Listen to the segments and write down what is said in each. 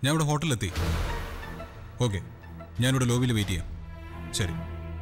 ഞാൻ ഇവിടെ ഹോട്ടലിലെത്തി ഓക്കെ ഞാനിവിടെ ലോബിയിൽ വെയിറ്റ് ചെയ്യാം ശരി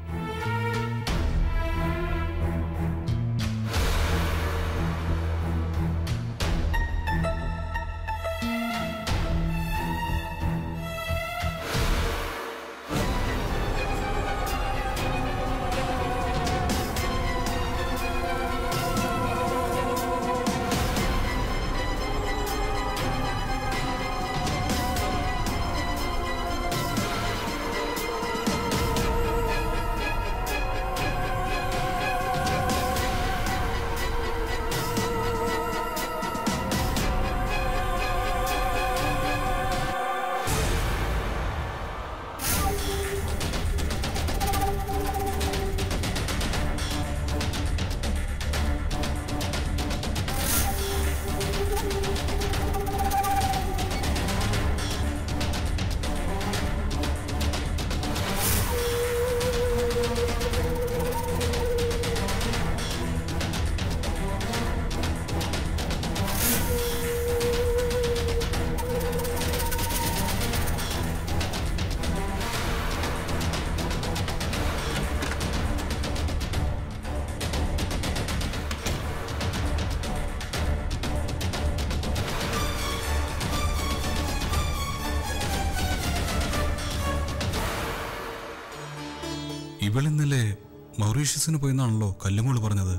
ഇവളിന്നലെ മൗറീഷ്യസിന് പോയെന്നാണല്ലോ കല്ലുമോള് പറഞ്ഞത്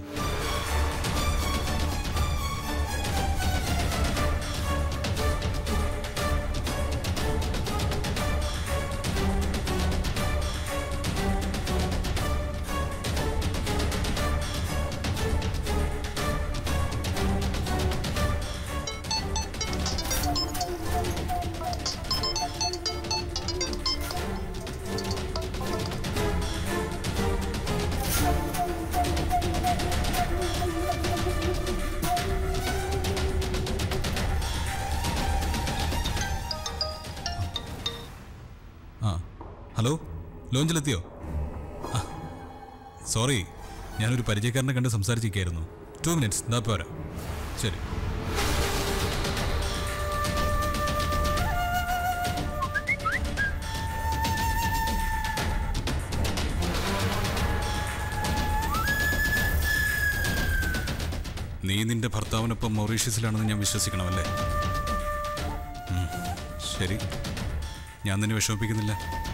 ആ ഹലോ ലോഞ്ചിലെത്തിയോ ആ, സോറി ഞാനൊരു പരിചയക്കാരനെ കണ്ട് സംസാരിച്ചിരിക്കുകയായിരുന്നു ടു മിനിറ്റ്സ് എന്താ പോരാ ശരി നീ നിന്റെ ഭർത്താവിനൊപ്പം മൗറീഷ്യസിലാണെന്ന് ഞാൻ വിശ്വസിക്കണമല്ലേ ഉം, ശരി ഞാൻ നിന്നെ വിഷമിപ്പിക്കുന്നില്ല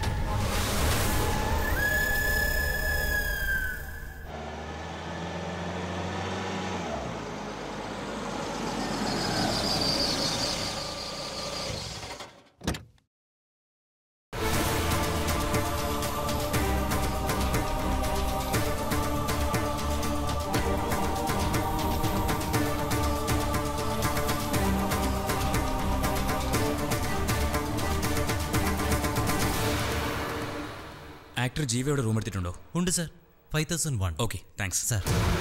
ആക്ടർ ജീവയുടെ റൂം എടുത്തിട്ടുണ്ടോ ഉണ്ട് sir five thousand one okay thanks sir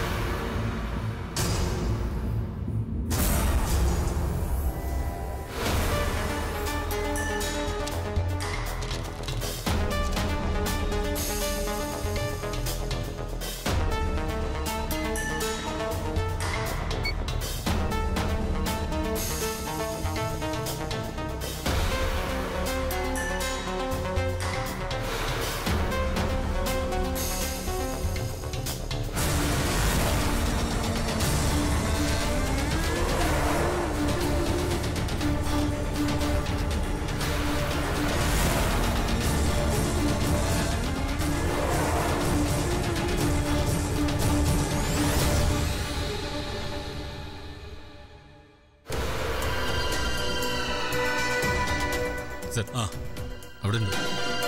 sir ആ അവിടെ ഉണ്ട്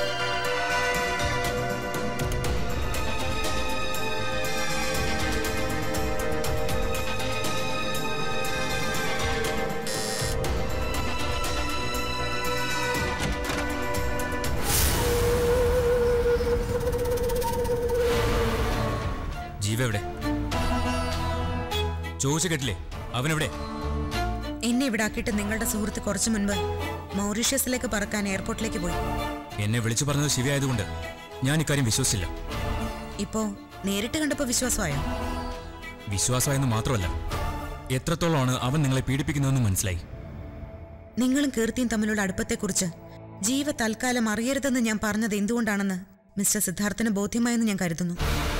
ജീവ എവിടെ ചോദിച്ചു കേട്ടില്ലേ അവനെവിടെ എന്നെ ഇവിടെ ആക്കിയിട്ട് നിങ്ങളുടെ സുഹൃത്ത് കുറച്ചു മുൻപ് മൗറീഷ്യസിലേക്ക് പറക്കാൻ എയർപോർട്ടിലേക്ക് പോയി എന്നെ വിളിച്ചു പറഞ്ഞത് ശിവയായതുകൊണ്ട് ഞാൻ ഇക്കാര്യം വിശ്വസിച്ചില്ല ഇപ്പോ നേരിട്ട് കണ്ടപ്പോ വിശ്വാസമായോ വിശ്വാസമായെന്ന് മാത്രമല്ല എത്രത്തോളമാണ് അവൻ നിങ്ങളെ പീഡിപ്പിക്കുന്നതെന്ന് മനസ്സിലായി നിങ്ങളും കീർത്തിയും തമ്മിലുള്ള അടുപ്പത്തെക്കുറിച്ച് ജീവ തൽക്കാലം അറിയരുതെന്ന് ഞാൻ പറഞ്ഞത് എന്തുകൊണ്ടാണെന്ന് മിസ്റ്റർ സിദ്ധാർത്ഥന് ബോധ്യമായെന്ന് ഞാൻ കരുതുന്നു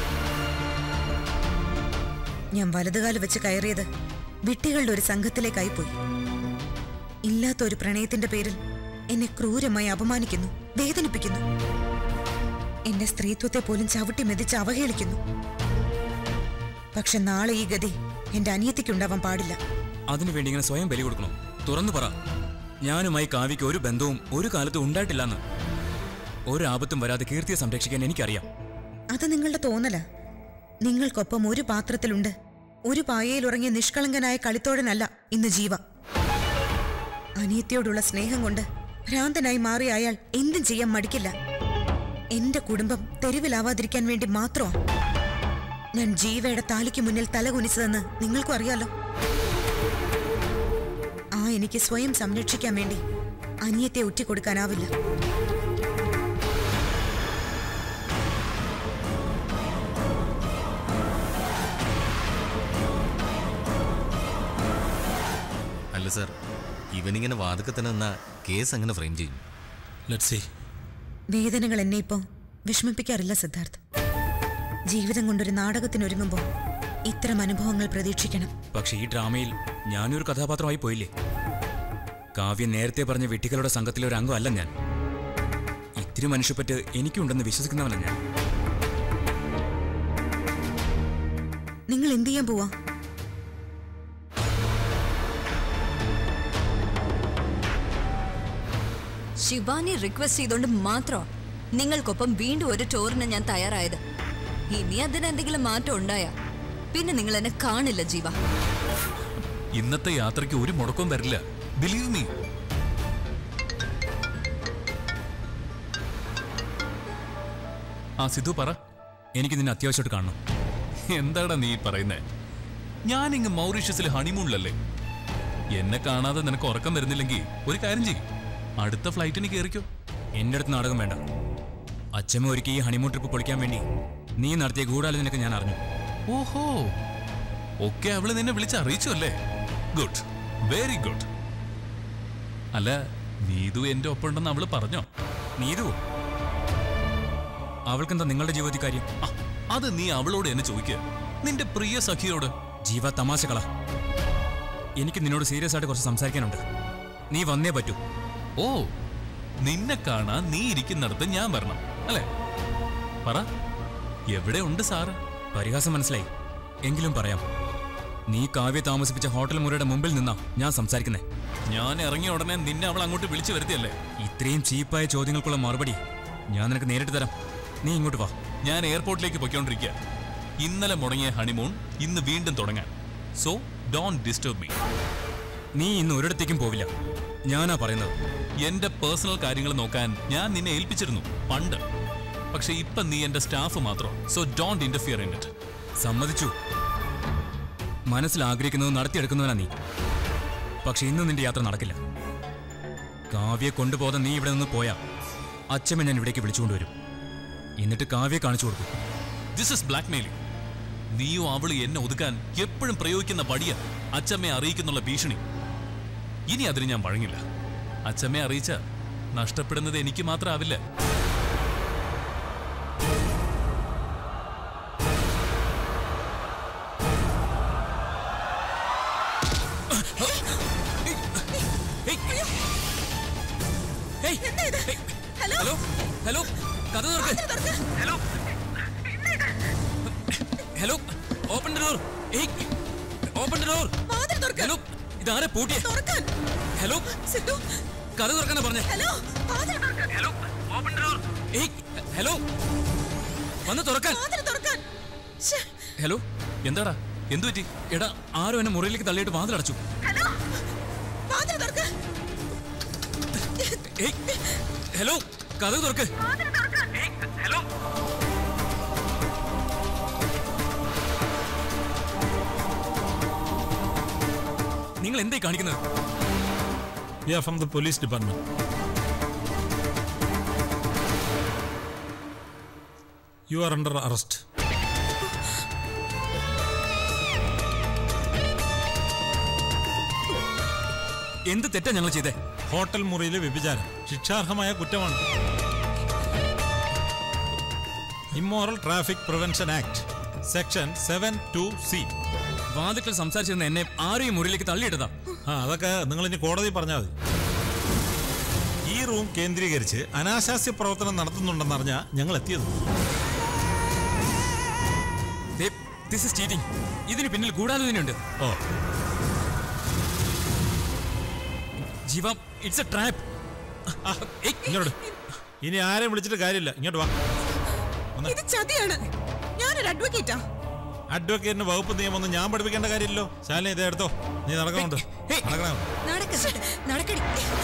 ഞാൻ വലതുകാല് വെച്ച് കയറിയത് വിട്ടികളുടെ ഒരു സംഘത്തിലേക്കായിപ്പോയി ഇല്ലാത്ത ഒരു പ്രണയത്തിന്റെ പേരിൽ എന്നെ ക്രൂരമായി അപമാനിക്കുന്നു വേദനിപ്പിക്കുന്നു എന്റെ സ്ത്രീത്വത്തെ പോലും ചവിട്ടി മെതിച്ച് അവഹേളിക്കുന്നു പക്ഷെ നാളെ ഈ ഗതി എന്റെ അനിയത്തിക്കുണ്ടാവാൻ പാടില്ല അതിനുവേണ്ടി ഇങ്ങനെ സ്വയം ബലി കൊടുക്കണോ തുറന്നു പറ ഞാനുമായി കാവ്യയ്ക്ക് ഒരു ബന്ധവും ഒരു കാലത്തും ഉണ്ടായിട്ടില്ലെന്ന് ഒരു ആപത്തും വരാതെ കീർത്തിയെ സംരക്ഷിക്കാൻ എനിക്കറിയാം അത് നിങ്ങളുടെ തോന്നല നിങ്ങൾക്കൊപ്പം ഒരു പാത്രത്തിലുണ്ട് ഒരു പായയിൽ ഉറങ്ങിയ നിഷ്കളങ്കനായ കളിത്തോഴനല്ല ഇന്ന് ജീവ അനിയത്തിയോടുള്ള സ്നേഹം കൊണ്ട് ഭ്രാന്തനായി മാറിയ അയാൾ എന്തും ചെയ്യാൻ മടിക്കില്ല എന്റെ കുടുംബം തെരുവിലാവാതിരിക്കാൻ വേണ്ടി മാത്രമാ ഞാൻ ജീവയുടെ താലിക്ക് മുന്നിൽ തല കുനിച്ചതെന്ന് നിങ്ങൾക്കും അറിയാലോ ആ എനിക്ക് സ്വയം സംരക്ഷിക്കാൻ വേണ്ടി അനിയത്തെ ഒറ്റിക്കൊടുക്കാനാവില്ല അല്ല സാർ ഇവനിങ്ങനെ വാതുക്കെ തന്നെ നിന്നാ കേസ് അങ്ങനെ ഫ്രെയിം ചെയ്യും ലെറ്റ് സി വേദനകൾ എന്നെ ഇപ്പോൾ വിഷമിപ്പിക്കാറില്ല സിദ്ധാർത്ഥ് ജീവിതം കൊണ്ടൊരു നാടകത്തിനൊരുങ്ങുമ്പോൾ ഇത്തരം അനുഭവങ്ങൾ പ്രതീക്ഷിക്കണം പക്ഷെ ഈ ഡ്രാമയിൽ ഞാനൊരു കഥാപാത്രമായി പോയില്ലേ കാവ്യ നേരത്തെ പറഞ്ഞ വിട്ടികളുടെ സംഘത്തിലെ ഒരു അംഗമല്ല ഞാൻ ഇത്തിരി മനുഷ്യപ്പറ്റ് എനിക്കുണ്ടെന്ന് വിശ്വസിക്കുന്നവനല്ല ഞാൻ നിങ്ങൾ എന്ത് ചെയ്യാൻ പോവാ ശിവാനി റിക്വസ്റ്റ് ചെയ്തുകൊണ്ട് മാത്രം നിങ്ങൾക്കൊപ്പം വീണ്ടും ഒരു ടൂറിന് ഞാൻ തയ്യാറായത് ഇനി അതിനെന്തെങ്കിലും മാറ്റം ഉണ്ടായാ പിന്നെ നിങ്ങൾ എന്നെ കാണില്ല ജീവ ഇന്നത്തെ യാത്രയ്ക്ക് ഒരു മുടക്കവും വരില്ല ബിലീവ് മീ ആ സിദ്ധു പറ എനിക്ക് നിന്നെ അത്യാവശ്യമായിട്ട് കാണണം എന്താടാ നീ പറയുന്നേ ഞാനിങ്ങ് മൗറീഷ്യസിലെ ഹണിമൂണിലല്ലേ എന്നെ കാണാതെ നിനക്ക് ഉറക്കം വരുന്നില്ലെങ്കിൽ ഒരു കാര്യം ചെയ്യും അടുത്ത ഫ്ലൈറ്റിന് കയറിക്കോ എൻ്റെ അടുത്ത് നാടകം വേണ്ട അച്ഛമ്മ ഒരുക്കി ഈ ഹണിമൂൺ ട്രിപ്പ് പൊളിക്കാൻ വേണ്ടി നീ നടത്തിയ ഗൂഢാലോചനയൊക്കെ ഞാൻ അറിഞ്ഞു ഓഹോ ഒക്കെ അവള് നിന്നെ വിളിച്ച് അറിയിച്ചു അല്ലേ ഗുഡ് വെരി ഗുഡ് അല്ല നീതു എന്റെ ഒപ്പം ഉണ്ടെന്ന് അവള് പറഞ്ഞോ നീതു അവൾക്കെന്താ നിങ്ങളുടെ ജീവിതത്തിൽ കാര്യം ആ, അത് നീ അവളോട് എന്നെ ചോദിക്കുക നിന്റെ പ്രിയ സഖിയോട് ജീവ തമാശകളാ എനിക്ക് നിന്നോട് സീരിയസ് ആയിട്ട് കുറച്ച് സംസാരിക്കാനുണ്ട് നീ വന്നേ പറ്റൂ ഓ നിന്നെ കാണാൻ നീ ഇരിക്കുന്നിടത്ത് ഞാൻ വരണം അല്ലേ പറ എവിടെ ഉണ്ട് സാറ് പരിഹാസം മനസ്സിലായി എങ്കിലും പറയാം നീ കാവ്യ താമസിപ്പിച്ച ഹോട്ടൽ മുറിയുടെ മുമ്പിൽ നിന്നാ ഞാൻ സംസാരിക്കുന്നേ ഞാൻ ഇറങ്ങിയ ഉടനെ നിന്നെ അവൾ അങ്ങോട്ട് വിളിച്ചു വരുത്തിയല്ലേ ഇത്രയും ചീപ്പായ ചോദ്യങ്ങൾക്കുള്ള മറുപടി ഞാൻ നിനക്ക് നേരിട്ട് തരാം നീ ഇങ്ങോട്ട് വാ ഞാൻ എയർപോർട്ടിലേക്ക് പൊയ്ക്കൊണ്ടിരിക്കുക ഇന്നലെ മുടങ്ങിയ ഹണിമൂൺ ഇന്ന് വീണ്ടും തുടങ്ങാൻ സോ ഡോൺ ഡിസ്റ്റർബ് മീ നീ ഇന്ന് ഒരിടത്തേക്കും പോവില്ല ഞാനാ പറയുന്നത് എന്റെ പേഴ്സണൽ കാര്യങ്ങൾ നോക്കാൻ ഞാൻ നിന്നെ ഏൽപ്പിച്ചിരുന്നു പണ്ട് പക്ഷെ ഇപ്പൊ നീ എന്റെ സ്റ്റാഫ് മാത്രം so don't interfere in it സമ്മതിച്ചു മനസ്സിൽ ആഗ്രഹിക്കുന്നത് നടത്തിയെടുക്കുന്നവനാ നീ പക്ഷെ ഇന്ന് നിന്റെ യാത്ര നടക്കില്ല കാവ്യെ കൊണ്ടുപോകാതെ നീ ഇവിടെ നിന്ന് പോയാ അച്ഛമ്മ ഞാൻ ഇവിടേക്ക് വിളിച്ചുകൊണ്ടുവരും എന്നിട്ട് കാവ്യെ കാണിച്ചു കൊടുക്കും ദിസ് ഇസ് ബ്ലാക്ക് മെയിലിംഗ് നീയും അവള് എന്നെ ഒതുക്കാൻ എപ്പോഴും പ്രയോഗിക്കുന്ന വടിയ അച്ചമ്മയെ അറിയിക്കുന്നുള്ള ഭീഷണി ഇനി അതിന് ഞാൻ വഴങ്ങില്ല അച്ചമ്മയെ അറിയിച്ച നഷ്ടപ്പെടുന്നത് എനിക്ക് മാത്രമാവില്ല ഹേയ്! ഹേയ്! ഹലോ ഹലോ കഥ തുറക്ക് hello hello open the door open the door hello ഇതാരെ പൂട്ടിയ ഹലോ കഥ തുറക്കാനാ പറഞ്ഞേ hello open the door hello വന്ന് തുറക്കാൻ ഹലോ എന്താടാ എന്തു പറ്റി എടാ ആരോ എന്നെ മുറിയിലേക്ക് തള്ളിയിട്ട് വാതിലടച്ചു ഏയ്! ഹലോ കഥ തുറക്ക് ഏയ്! ഹലോ നിങ്ങൾ എന്തായി കാണിക്കുന്നത് We are from the police department. You are under arrest. എന്ത് തെറ്റാ ഞങ്ങൾ ചെയ്തേ ഹോട്ടൽ മുറിയിലെ വ്യഭിചാരം ശിക്ഷാർഹമായ കുറ്റമാണ് immoral traffic prevention act section seven two C വാതിക്കൽ സംസാരിച്ചിരുന്ന എന്നെ ആരെയും മുറിയിലേക്ക് തള്ളിയിട്ടതാ ആ അതൊക്കെ നിങ്ങൾ ഇനി കോടതി പറഞ്ഞാൽ മതി ഈ റൂം കേന്ദ്രീകരിച്ച് അനാശാസ്യ പ്രവർത്തനം നടത്തുന്നുണ്ടെന്നറിഞ്ഞാ ഞങ്ങൾ എത്തിയത് ദിസ് ഇസ് ചീറ്റിംഗ് ഇതിന് പിന്നിൽ കൂടാതെ ഓ ജീവ ഇറ്റ്സ് എ ട്രാപ്പ് ഇങ്ങോട്ട് ഇനി ആരെയും വിളിച്ചിട്ട് കാര്യമില്ല ഇങ്ങോട്ട് വാ ഒന്ന് ഇത് ചതിയാണ് ഞാനൊരു അഡ്വക്കേറ്റാ അഡ്വക്കേറ്റിന് വകുപ്പ് നിയമമൊന്നും ഞാൻ പഠിപ്പിക്കേണ്ട കാര്യമില്ലല്ലോ ശാലിനി ഇതേ എടുത്തോ നീ നടക്കണുണ്ട് ഹേയ്. നടക്കണം നടക്കട്ടെ നടക്കടി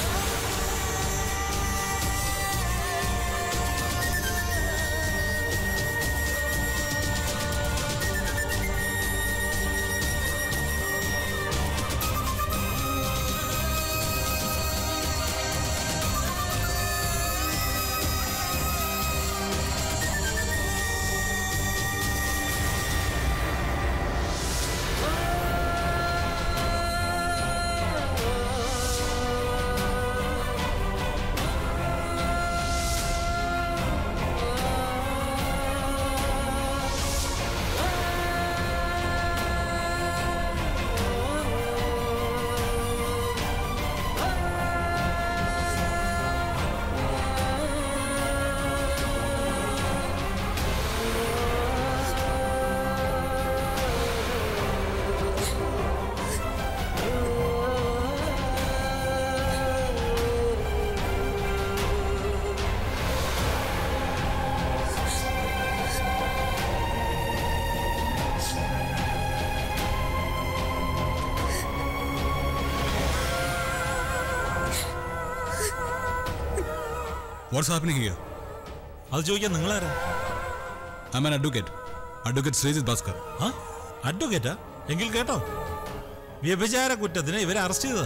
വാട്ട്സ് ഹാപ്പനിങ് ഹിയർ അത് ചോദിക്കാൻ നിങ്ങളാരാ I an advocate advocate Sreejith Bhaskar ആ അഡ്വക്കേറ്റാ എങ്കിൽ കേട്ടോ വ്യഭിചാര കുറ്റത്തിന് ഇവരെ അറസ്റ്റ് ചെയ്തതാ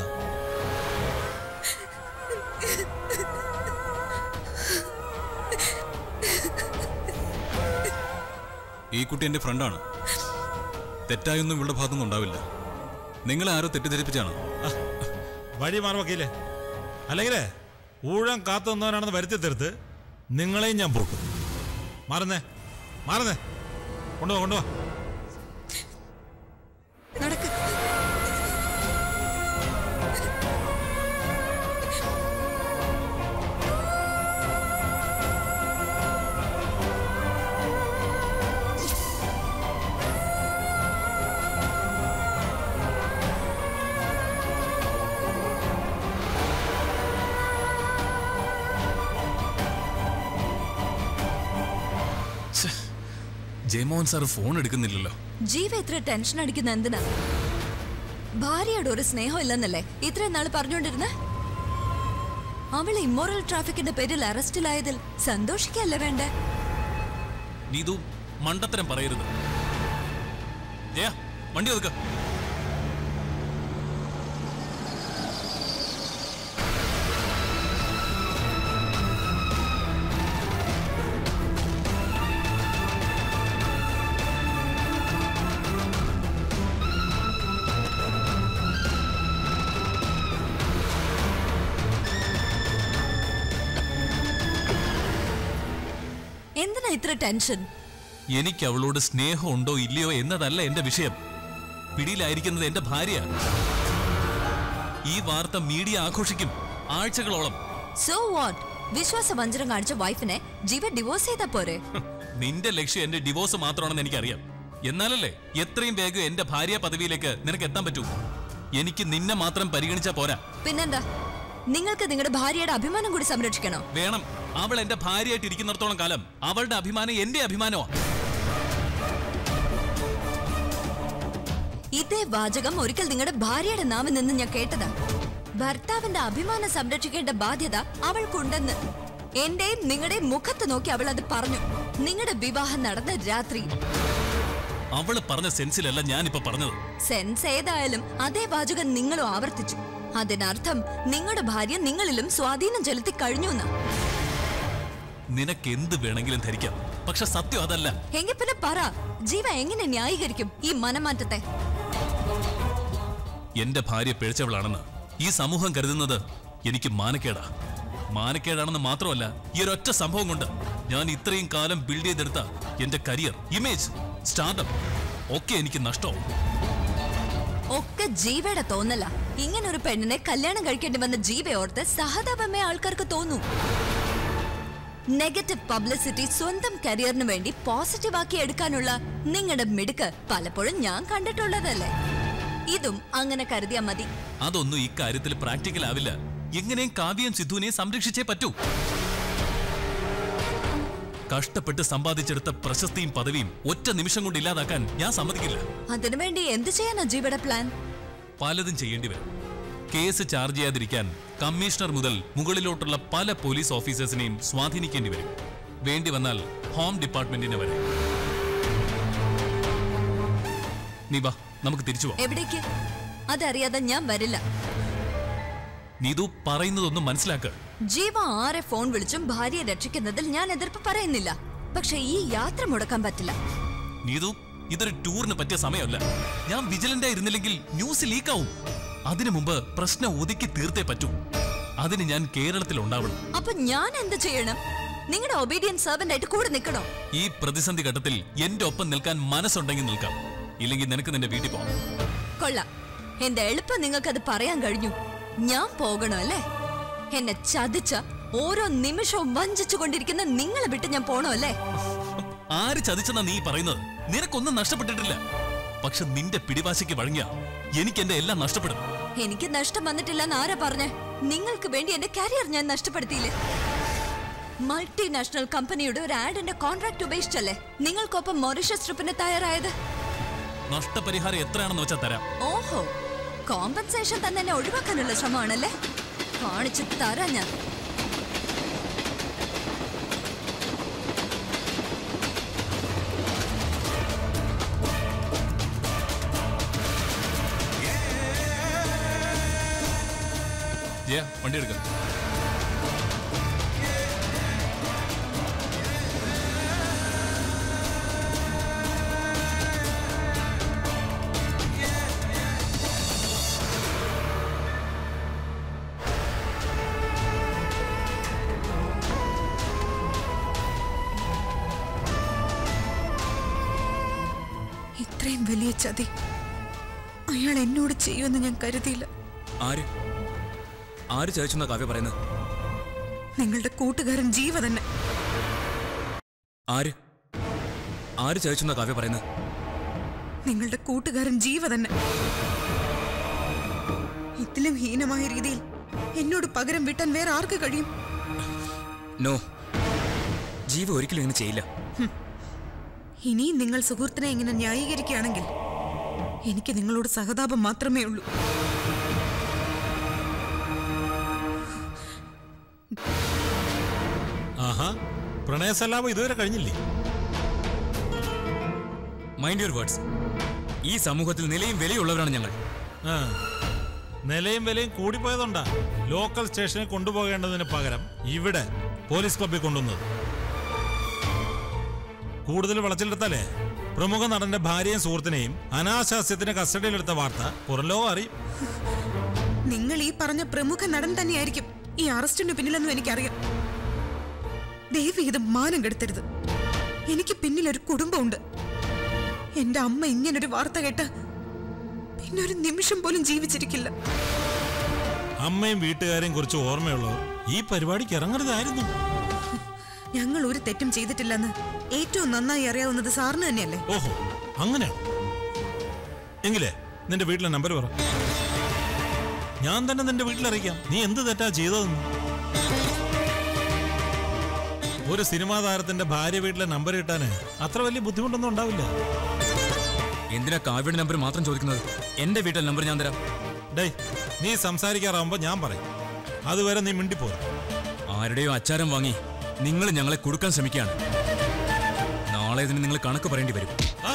ഈ കുട്ടി എൻ്റെ ഫ്രണ്ടാണ് തെറ്റായൊന്നും ഇവളുടെ ഭാഗത്തുനിന്ന് ഉണ്ടാവില്ല നിങ്ങളെ ആരോ തെറ്റിദ്ധരിപ്പിച്ചാണ് ആ, വഴി മാറി വക്കീലേ അല്ലെങ്കിലേ ഊഴം കാത്തു നിന്നവനാണെന്ന് വരുത്തി തീർത്ത് നിങ്ങളെയും ഞാൻ പോക്കും മാറുന്നേ മാറുന്നേ കൊണ്ടുപോ കൊണ്ടുപോ നടക്ക് ജയമോഹൻ സാർ ഫോൺ എടുക്കുന്നില്ലല്ലോ ജീവ ഇത്ര ടെൻഷൻ അടിക്കുന്ന എന്തിനാ ഭാര്യയോട് ഒരു സ്നേഹം ഇല്ലെന്നല്ലേ ഇത്രയും നാൾ പറഞ്ഞുകൊണ്ടിരുന്നേ അവൾ ഇമ്മോറൽ ട്രാഫിക്കിന്റെ പേരിൽ അറസ്റ്റിലായതിൽ സന്തോഷിക്കല്ലേ വേണ്ടേ നീതു മണ്ടത്തരം പറയരുത് ജയ വണ്ടി ഒതുക്ക എന്തിനാ ഇത്ര ടെൻഷൻ എനിക്ക് അവളോട് സ്നേഹം ഉണ്ടോ ഇല്ലയോ എന്നതല്ല എന്റെ വിഷയം പിടിയിലായിരിക്കുന്നത് എന്റെ ഭാര്യ ഈ വാർത്ത മീഡിയ ആഘോഷിക്കും ആഴ്ചകളോളം സോ വാട്ട് വിശ്വാസവഞ്ചനം കാണിച്ച വൈഫിനെ ജീവ ഡിവോഴ്സ് ചെയ്താ പോരെ നിന്റെ ലക്ഷ്യം എന്റെ ഡിവോഴ്സ് മാത്രമാണെന്ന് എനിക്കറിയാം എന്നാലല്ലേ എത്രയും വേഗം എന്റെ ഭാര്യ പദവിയിലേക്ക് നിനക്ക് എത്താൻ പറ്റൂ എനിക്ക് നിന്നെ മാത്രം പരിഗണിച്ചാ പോരാ പിന്നെന്താ നിങ്ങൾക്ക് നിങ്ങളുടെ ഭാര്യയുടെ അഭിമാനം കൂടി സംരക്ഷിക്കണോ വേണം അവൾ എന്റെ ഭാര്യയായിട്ട് ഇരിക്കുന്നിടത്തോളം കാലം അവളുടെ അഭിമാനം എന്റെ അഭിമാനമാ ഇതേ വാചകം ഒരിക്കൽ നിങ്ങളുടെ ഭാര്യയുടെ നാമിൽ നിന്ന് ഞാൻ കേട്ടതാ ഭർത്താവിന്റെ അഭിമാനം സംരക്ഷിക്കേണ്ട ബാധ്യത അവൾക്കുണ്ടെന്ന് എന്റെയും നിങ്ങളുടെയും മുഖത്ത് നോക്കി അവൾ അത് പറഞ്ഞു നിങ്ങളുടെ വിവാഹം നടന്ന രാത്രി അവള് പറഞ്ഞ സെൻസിലല്ല ഞാനിപ്പോ പറഞ്ഞത് സെൻസ് ഏതായാലും അതേ വാചകം നിങ്ങളും ആവർത്തിച്ചു അതിനർത്ഥം നിങ്ങളുടെ ഭാര്യ നിങ്ങളിലും സ്വാധീനം ചെലുത്തി കഴിഞ്ഞു എന്നാ നിനക്ക് എന്ത് വേണമെങ്കിലും ധരിക്കാം പക്ഷെ സത്യം അതല്ല എങ്കിൽ പിന്നെ പറ ജീവ എങ്ങനെ ന്യായീകരിക്കും ഈ മനമാറ്റത്തെ എന്റെ ഭാര്യ പിഴച്ചവളാണെന്ന് ഈ സമൂഹം കരുതുന്നത് എനിക്ക് മാനക്കേടാ മാനക്കേടാണെന്ന് മാത്രമല്ല ഈ ഒരൊറ്റ സംഭവം കൊണ്ട് ഞാൻ ഇത്രയും കാലം ബിൽഡ് ചെയ്തെടുത്ത എന്റെ കരിയർ ഇമേജ് സ്റ്റാർട്ടപ്പ് ഒക്കെ എനിക്ക് നഷ്ടമാവും ഒക്കെ ജീവയുടെ തോന്നല ഇങ്ങനെ ഒരു പെണ്ണിനെ കല്യാണം കഴിക്കേണ്ടി വന്ന ജീവയോർത്ത് സഹതാപമേ ആൾക്കാർക്ക് തോന്നൂ നെഗറ്റീവ് പബ്ലിസിറ്റി സ്വന്തം കരിയറിന് വേണ്ടി പോസിറ്റീവ് ആക്കി എടുക്കാനുള്ള നിങ്ങളുടെ മിടുക്ക് പലപ്പോഴും ഞാൻ കണ്ടിട്ടുള്ളതല്ലേ ഇതും അങ്ങനെ കരുതിയാ മതി അതൊന്നും ഇക്കാര്യത്തിൽ പ്രാക്ടിക്കൽ ആവില്ല എങ്ങനെയും കാവ്യം സിദ്ധുവിനെ സംരക്ഷിച്ചേ പറ്റൂ കഷ്ടപ്പെട്ട് സമ്പാദിച്ചെടുത്ത പ്രശസ്തിയും പദവിയും ഒറ്റ നിമിഷം കൊണ്ട് ഇല്ലാതാക്കാൻ ഞാൻ സമ്മതിക്കില്ല അതിനുവേണ്ടി എന്ത് ചെയ്യാനാ ജീവയുടെ പ്ലാൻ പലതും ചെയ്യേണ്ടി വരും കേസ് ചാർജ് ചെയ്യാതിരിക്കാൻ കമ്മീഷണർ മുതൽ മുകളിലോട്ടുള്ള പല പോലീസ് ഓഫീസേഴ്സിനെയും സ്വാധീനിക്കേണ്ടി വരും വേണ്ടി വന്നാൽ ഹോം ഡിപ്പാർട്ട്മെന്റിനെ വരെ നീ വാ നമുക്ക് തിരിച്ചു പോവാം എവിടേക്ക് അതറിയാതെ ഞാൻ വരില്ല നീതു പറയുന്നതൊന്നും മനസ്സിലാക്കുക ജീവ ആരെ ഫോൺ വിളിച്ചും ഭാര്യയെ രക്ഷിക്കുന്നതിൽ ഞാൻ എതിർപ്പ് പറയുന്നില്ല പക്ഷെ ഈ യാത്ര മുടക്കാൻ പറ്റില്ല നീതു ഇതൊരു ടൂറിന് പറ്റിയ സമയമല്ല ഞാൻ വിജിലന്റ് ഇരുന്നില്ലെങ്കിൽ ന്യൂസ് ലീക്കാവും അതിനു മുമ്പ് പ്രശ്നം ഒതുക്കി തീർത്തേ പറ്റൂ അതിന് ഞാൻ കേരളത്തിൽ ഉണ്ടാവണം അപ്പൊ ഞാൻ എന്ത് ചെയ്യണം നിങ്ങളുടെ ഒബീഡിയൻ സെർവന്റ് ആയിട്ട് കൂടെ നിൽക്കണോ ഈ പ്രതിസന്ധി ഘട്ടത്തിൽ എന്റെ ഒപ്പം നിൽക്കാൻ മനസ്സുണ്ടെങ്കിൽ നിൽക്കാം ഇല്ലെങ്കിൽ നിനക്ക് നിന്റെ വീട്ടിൽ പോകാം കൊള്ളാം എന്റെ എളുപ്പം നിങ്ങൾക്കത് പറയാൻ കഴിഞ്ഞു ഞാൻ പോകണോ അല്ലേ എന്നെ ചതിച്ച ഓരോ നിമിഷവും വഞ്ചിച്ചുകൊണ്ടിരിക്കുന്ന നിങ്ങളെ വിട്ട് ഞാൻ പോണോ അല്ലേ ആര് ചതിച്ചെന്നാ നീ പറയുന്നത് നിനക്കൊന്നും നഷ്ടപ്പെട്ടിട്ടില്ല പക്ഷെ നിന്റെ പിടിവാശിക്ക് വഴങ്ങിയ എനിക്ക് എന്റെ എല്ലാം നഷ്ടപ്പെടും എനിക്ക് നഷ്ടം വന്നിട്ടില്ലെന്ന് ആരാ പറഞ്ഞേ നിങ്ങൾക്ക് വേണ്ടി എന്റെ കരിയർ ഞാൻ നഷ്ടപ്പെടുത്തിയില്ലേ മൾട്ടിനാഷണൽ കമ്പനിയുടെ ഒരു ആഡിന്റെ കോൺട്രാക്ട് ഉപേക്ഷിച്ചല്ലേ നിങ്ങൾക്കൊപ്പം മൊറീഷ്യസ് ട്രിപ്പിന് തയ്യാറായത് നഷ്ടപരിഹാരം എത്രയാണെന്ന് വെച്ചാൽ തരാം ഓഹോ കോമ്പൻസേഷൻ തന്നെ എന്നെ ഒഴിവാക്കാനുള്ള ശ്രമമാണല്ലേ കാണിച്ചു തരാം ഞാൻ ജയ വണ്ടി എടുക്കാം ഇത്രയും വലിയ ചതി അയാൾ എന്നോട് ചെയ്യുമെന്ന് ഞാൻ കരുതിയില്ല ആര് ആര് ചതിച്ചെന്നാ കാവ്യ പറയുന്നത് നിങ്ങളുടെ കൂട്ടുകാരൻ ജീവ തന്നെ ആര് ആര് ചതിച്ചെന്നാ കാവ്യ പറയുന്നത് നിങ്ങളുടെ കൂട്ടുകാരൻ ജീവ തന്നെ ഇതിലും ഹീനമായ രീതിയിൽ എന്നോട് പകരം വിട്ടാൻ വേറെ ആർക്ക് കഴിയും നോ ജീവ ഒരിക്കലും ഇങ്ങനെ ചെയ്യില്ല ഇനിയും നിങ്ങൾ സുഹൃത്തിനെ ഇങ്ങനെ ന്യായീകരിക്കുകയാണെങ്കിൽ എനിക്ക് നിങ്ങളോട് സഹതാപം മാത്രമേ ഉള്ളൂ ആഹാ പ്രണയസല്ലാപം ഇതുവരെ കഴിഞ്ഞില്ലേ മൈൻഡ് യുവർ വേർഡ്സ് ഈ സമൂഹത്തിൽ നിലയും വിലയുള്ളവരാണ് ഞങ്ങൾ ആ. നിലയും വിലയും കൂടിപ്പോയതുണ്ടാ ലോക്കൽ സ്റ്റേഷനിൽ കൊണ്ടുപോകേണ്ടതിന് പകരം ഇവിടെ പോലീസ് ക്ലബിൽ കൊണ്ടുവന്നത് കൂടുതൽ വളച്ചിലെടുത്താലേ പ്രമുഖ നടന്റെ ഭാര്യയും സുഹൃത്തിനെയും അനാശാസ്യത്തിന് കസ്റ്റഡിയിലെടുത്ത വാർത്ത പുറംലോകം അറിയും നിങ്ങൾ ഈ പറഞ്ഞ പ്രമുഖ നടൻ തന്നെയായിരിക്കും ഈ അറസ്റ്റിന് പിന്നിലെന്നും എനിക്കറിയാം ദേവി ഇത് മാനം കെടുത്തരുത് എനിക്ക് പിന്നിൽ ഒരു കുടുംബമുണ്ട് എന്റെ അമ്മ ഇങ്ങനൊരു വാർത്ത കേട്ട് പിന്നെ ഒരു നിമിഷം പോലും ജീവിച്ചിരിക്കില്ല അമ്മയും വീട്ടുകാരെയും കുറിച്ച് ഓർമ്മയുള്ളവർ ഈ പരിപാടിക്ക് ഇറങ്ങരുതായിരുന്നു ഞങ്ങൾ ഒരു തെറ്റും ചെയ്തിട്ടില്ലെന്ന് ഏറ്റവും നന്നായി അറിയാവുന്നത് സാറിന് തന്നെയല്ലേ ഓഹോ അങ്ങനെയാണോ എങ്കിലേ നിന്റെ വീട്ടിലെ നമ്പർ പറ ഞാൻ തന്നെ നിന്റെ വീട്ടിലറിയിക്കാം നീ എന്ത് തെറ്റാ ചെയ്തതെന്ന് ഒരു സിനിമാ താരത്തിന്റെ ഭാര്യ വീട്ടിലെ നമ്പർ കിട്ടാന് അത്ര വലിയ ബുദ്ധിമുട്ടൊന്നും ഉണ്ടാവില്ല എന്തിനാ കാവ്യയുടെ നമ്പർ മാത്രം ചോദിക്കുന്നത് എന്റെ വീട്ടിലെ നമ്പർ ഞാൻ തരാം ഡേയ് നീ സംസാരിക്കാറാവുമ്പോ ഞാൻ പറയും അതുവരെ നീ മിണ്ടിപ്പോ ആരുടെയോ അച്ചാരം വാങ്ങി നിങ്ങൾ ഞങ്ങളെ കൊടുക്കാൻ ശ്രമിക്കുകയാണ് നാളെ ഇതിന് നിങ്ങൾ കണക്ക് പറയേണ്ടി വരും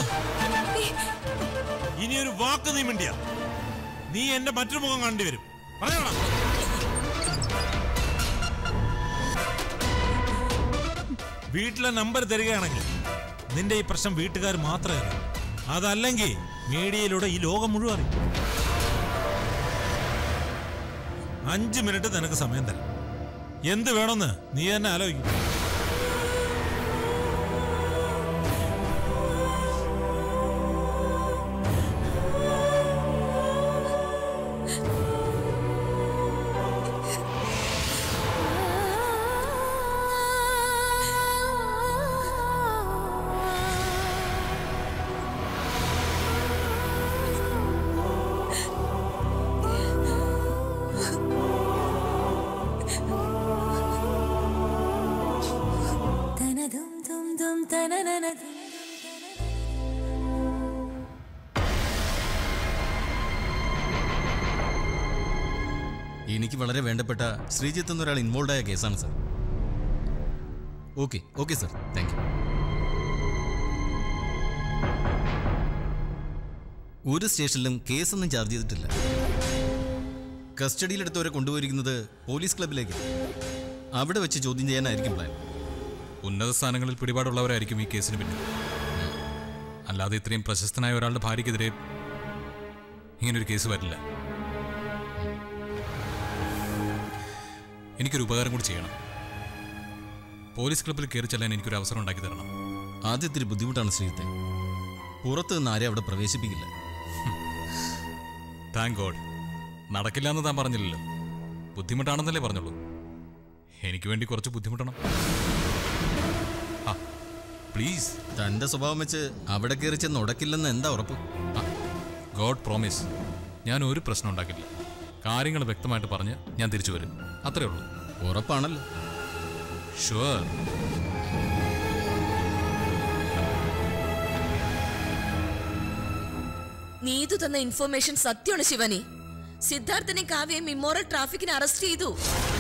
ഇനി ഒരു വാക്ക് നീ മിണ്ടിയ നീ എന്റെ മറ്റൊരു മുഖം കാണേണ്ടി വരും പറയണം വീട്ടിലെ നമ്പർ തരികയാണെങ്കിൽ നിന്റെ ഈ പ്രശ്നം വീട്ടുകാർ മാത്രമേ അറിയൂ അതല്ലെങ്കിൽ മീഡിയയിലൂടെ ഈ ലോകം മുഴുവൻ അറിയും അഞ്ച് മിനിറ്റ് നിനക്ക് സമയം തരാം എന്ത് വേണമെന്ന് നീ തന്നെ ആലോചിക്കും എനിക്ക് വളരെ വേണ്ടപ്പെട്ട ശ്രീജിത്ത് എന്നൊരാൾ ഇൻവോൾവ് ആയ കേസാണ് sir okay okay sir thank you ഒരു സ്റ്റേഷനിലും കേസൊന്നും ചാർജ് ചെയ്തിട്ടില്ല കസ്റ്റഡിയിലെടുത്തവരെ കൊണ്ടുപോയിരിക്കുന്നത് പോലീസ് ക്ലബിലേക്ക് അവിടെ വെച്ച് ചോദ്യം ചെയ്യാനായിരിക്കും പ്ലാൻ ഉന്നത സ്ഥാനങ്ങളിൽ പിടിപാടുള്ളവരായിരിക്കും ഈ കേസിന് പിന്നിൽ അല്ലാതെ ഇത്രയും പ്രശസ്തനായ ഒരാളുടെ ഭാര്യയ്ക്കെതിരെ ഇങ്ങനൊരു കേസ് വരില്ല എനിക്കൊരു ഉപകാരം കൂടി ചെയ്യണം പോലീസ് ക്ലബ്ബിൽ കയറി ചെല്ലാൻ എനിക്കൊരു അവസരം ഉണ്ടാക്കി തരണം ആദ്യം ഇത്തിരി ബുദ്ധിമുട്ടാണ് ശ്രീജിത്തെ പുറത്ത് നിന്ന് ആരെയും അവിടെ പ്രവേശിപ്പിക്കില്ല താങ്ക് ഗോഡ് നടക്കില്ല എന്ന് താൻ പറഞ്ഞില്ലല്ലോ ബുദ്ധിമുട്ടാണെന്നല്ലേ പറഞ്ഞുള്ളൂ എനിക്ക് വേണ്ടി കുറച്ച് ബുദ്ധിമുട്ടണം ആ പ്ലീസ് തന്റെ സ്വഭാവം വെച്ച് അവിടെ കയറി ചെന്ന് ഉടക്കില്ലെന്ന് എന്താ ഉറപ്പ് ഗോഡ് പ്രോമിസ് ഞാൻ ഒരു പ്രശ്നം ഉണ്ടാക്കില്ല കാര്യങ്ങൾ വ്യക്തമായിട്ട് പറഞ്ഞ് ഞാൻ തിരിച്ചു വരും അത്രേ ഉള്ളൂ ഉറപ്പാണല്ലോ ഷുവർ നീതു തന്ന ഇൻഫർമേഷൻ സത്യമാണ് ശിവനി സിദ്ധാർത്ഥനെ കാവ്യം ഇമ്മോറൽ ട്രാഫിക്കിനെ അറസ്റ്റ് ചെയ്തു